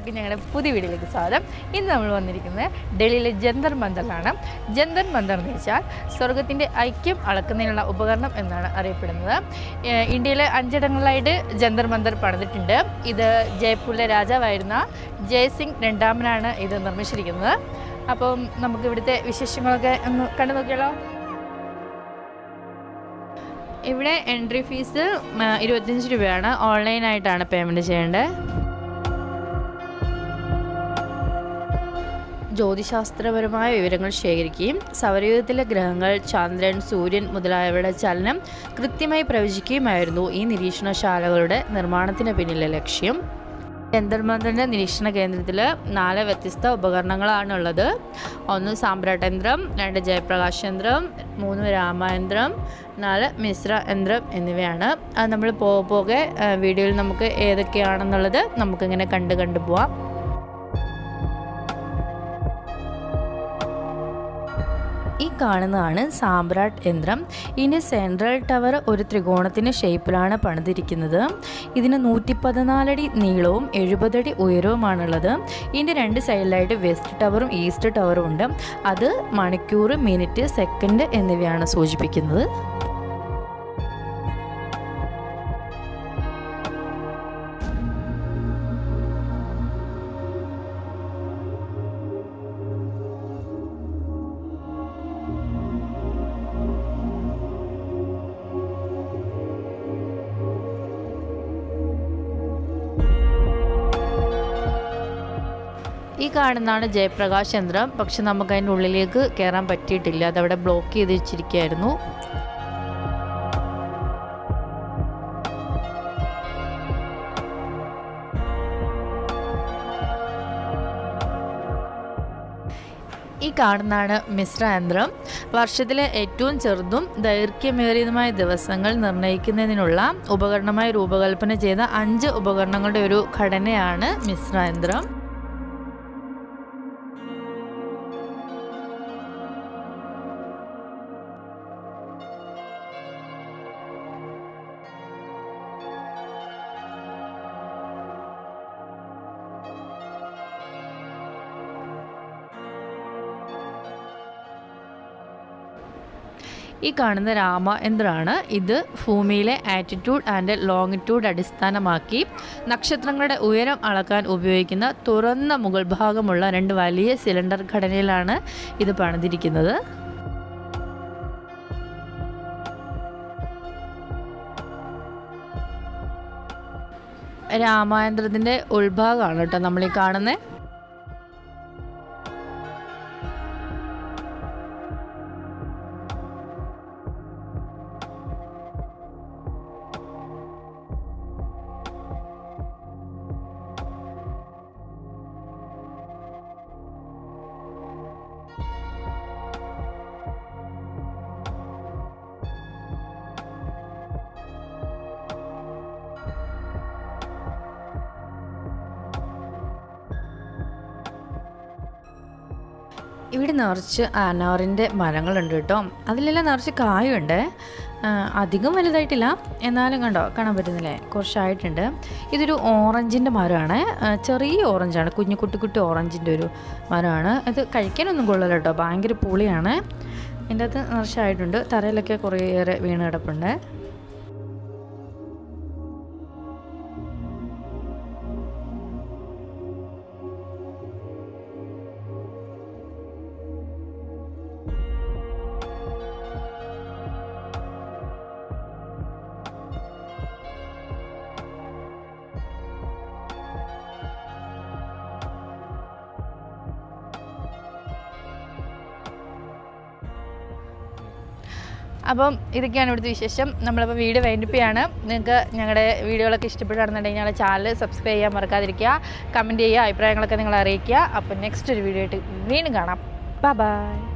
എല്ലാവർക്കും ഞങ്ങളുടെ പുതിയ വീഡിയോയിലേക്ക് സ്വാഗതം ഇന്ന് നമ്മൾ വന്നിരിക്കുന്നത് ഡൽഹിയിലെ ജന്തർ മന്ദറിലാണ് ജന്തർ മന്ദർ എന്ന് വെച്ചാൽ സ്വർഗത്തിൻ്റെ ഐക്യം അളക്കുന്നതിനുള്ള ഉപകരണം എന്നാണ് അറിയപ്പെടുന്നത് ഏഹ് ഇന്ത്യയിലെ അഞ്ചിടങ്ങളിലായിട്ട് ജന്തർ മന്ദർ പണിതിട്ടുണ്ട് ഇത് ജയ്പൂരിലെ രാജാവായിരുന്ന ജയസിംഗ് രണ്ടാമനാണ് ഇത് നിർമ്മിച്ചിരിക്കുന്നത് അപ്പം നമുക്ക് ഇവിടുത്തെ വിശേഷങ്ങളൊക്കെ ഒന്ന് കണ്ടു നോക്കിയാലോ ഇവിടെ എൻട്രി ഫീസ് ഇരുപത്തഞ്ച് രൂപയാണ് ഓൺലൈനായിട്ടാണ് പേയ്മെൻറ്റ് ചെയ്യേണ്ടത് ജ്യോതിശാസ്ത്രപരമായ വിവരങ്ങൾ ശേഖരിക്കുകയും സൗരയൂഥത്തിലെ ഗ്രഹങ്ങൾ ചന്ദ്രൻ സൂര്യൻ മുതലായവയുടെ ചലനം കൃത്യമായി പ്രവചിക്കുകയുമായിരുന്നു ഈ നിരീക്ഷണശാലകളുടെ നിർമ്മാണത്തിന് പിന്നിലെ ലക്ഷ്യം യന്ത്രമന്ത്രിൻ്റെ നിരീക്ഷണ കേന്ദ്രത്തിൽ നാല് വ്യത്യസ്ത ഉപകരണങ്ങളാണുള്ളത് ഒന്ന് സാമ്രാട്ടയന്ത്രം രണ്ട് ജയപ്രകാശ് യന്ത്രം മൂന്ന് രാമയന്ത്രം നാല് മിശ്ര യന്ത്രം എന്നിവയാണ് അത് നമ്മൾ പോകെ പോകെ ആ, വീഡിയോയിൽ നമുക്ക് ഏതൊക്കെയാണെന്നുള്ളത് നമുക്കിങ്ങനെ കണ്ട് കണ്ടു പോവാം ഈ കാണുന്നതാണ് സാമ്രാട്ട് യന്ത്രം ഇതിൻ്റെ സെൻട്രൽ ടവർ ഒരു ത്രികോണത്തിൻ്റെ ഷേപ്പിലാണ് പണിതിരിക്കുന്നത് ഇതിന് നൂറ്റി പതിനാലടി നീളവും എഴുപതടി ഉയരവുമാണുള്ളത് ഇതിൻ്റെ രണ്ട് സൈഡിലായിട്ട് വെസ്റ്റ് ടവറും ഈസ്റ്റ് ടവറും ഉണ്ട് അത് മണിക്കൂർ മിനിറ്റ് സെക്കൻഡ് എന്നിവയാണ് സൂചിപ്പിക്കുന്നത് ഈ കാണുന്നതാണ് ജയപ്രകാശ് യന്ത്രം പക്ഷെ നമുക്ക് അതിൻ്റെ ഉള്ളിലേക്ക് കയറാൻ പറ്റിയിട്ടില്ല അതവിടെ ബ്ലോക്ക് ചെയ്ത് വെച്ചിരിക്കുകയായിരുന്നു ഈ കാണുന്നതാണ് മിശ്ര യന്ത്രം വർഷത്തിലെ ഏറ്റവും ചെറുതും ദൈർഘ്യമേറിയതുമായ ദിവസങ്ങൾ നിർണ്ണയിക്കുന്നതിനുള്ള ഉപകരണമായി രൂപകൽപ്പന ചെയ്ത അഞ്ച് ഉപകരണങ്ങളുടെ ഒരു ഘടനയാണ് മിശ്ര യന്ത്രം ഈ കാണുന്ന രാമയന്ത്രമാണ് ഇത് ഭൂമിയിലെ ആറ്റിറ്റ്യൂഡ് ആൻഡ് ലോങ്ങിറ്റ്യൂഡ് അടിസ്ഥാനമാക്കി നക്ഷത്രങ്ങളുടെ ഉയരം അളക്കാൻ ഉപയോഗിക്കുന്ന തുറന്ന മുകൾ ഭാഗമുള്ള രണ്ട് വലിയ സിലിണ്ടർ ഘടനയിലാണ് ഇത് പണിതിരിക്കുന്നത് രാമായന്ത്രത്തിൻ്റെ ഉൾഭാഗമാണ് കേട്ടോ നമ്മൾ ഈ കാണുന്നത് ഇവിടെ നിറച്ച് അനാറിൻ്റെ മരങ്ങളുണ്ട് കേട്ടോ അതിലെല്ലാം നിറച്ച് കായുണ്ട് ആ, അധികം വലുതായിട്ടില്ല എന്നാലും കണ്ടോ കാണാൻ പറ്റുന്നില്ലേ കുറച്ചായിട്ടുണ്ട് ഇതൊരു ഓറഞ്ചിൻ്റെ മരമാണ് ആ, ചെറിയ ഓറഞ്ചാണ് കുഞ്ഞു കുട്ടി കുട്ടി ഓറഞ്ചിൻ്റെ ഒരു മരമാണ് ഇത് കഴിക്കാനൊന്നും കൊള്ളില്ല കേട്ടോ ഭയങ്കര പുളിയാണ് ഇതിൻ്റെ അകത്ത് നിറച്ചായിട്ടുണ്ട് തറയിലൊക്കെ കുറേയേറെ വീണ് കിടപ്പുണ്ട് അപ്പം ഇതൊക്കെയാണ് ഇവിടുത്തെ വിശേഷം നമ്മളപ്പോൾ വീഡിയോ വൈൻഡിപ്പിയാണ് നിങ്ങൾക്ക് ഞങ്ങളുടെ വീഡിയോകളൊക്കെ ഇഷ്ടപ്പെടുകയാണെന്നുണ്ടെങ്കിൽ ഞങ്ങളുടെ ചാനൽ സബ്സ്ക്രൈബ് ചെയ്യാൻ മറക്കാതിരിക്കുക കമൻറ്റ് ചെയ്യുക അഭിപ്രായങ്ങളൊക്കെ നിങ്ങൾ അറിയിക്കുക അപ്പോൾ നെക്സ്റ്റ് ഒരു വീഡിയോ ആയിട്ട് വീണ്ടും കാണാം ബൈ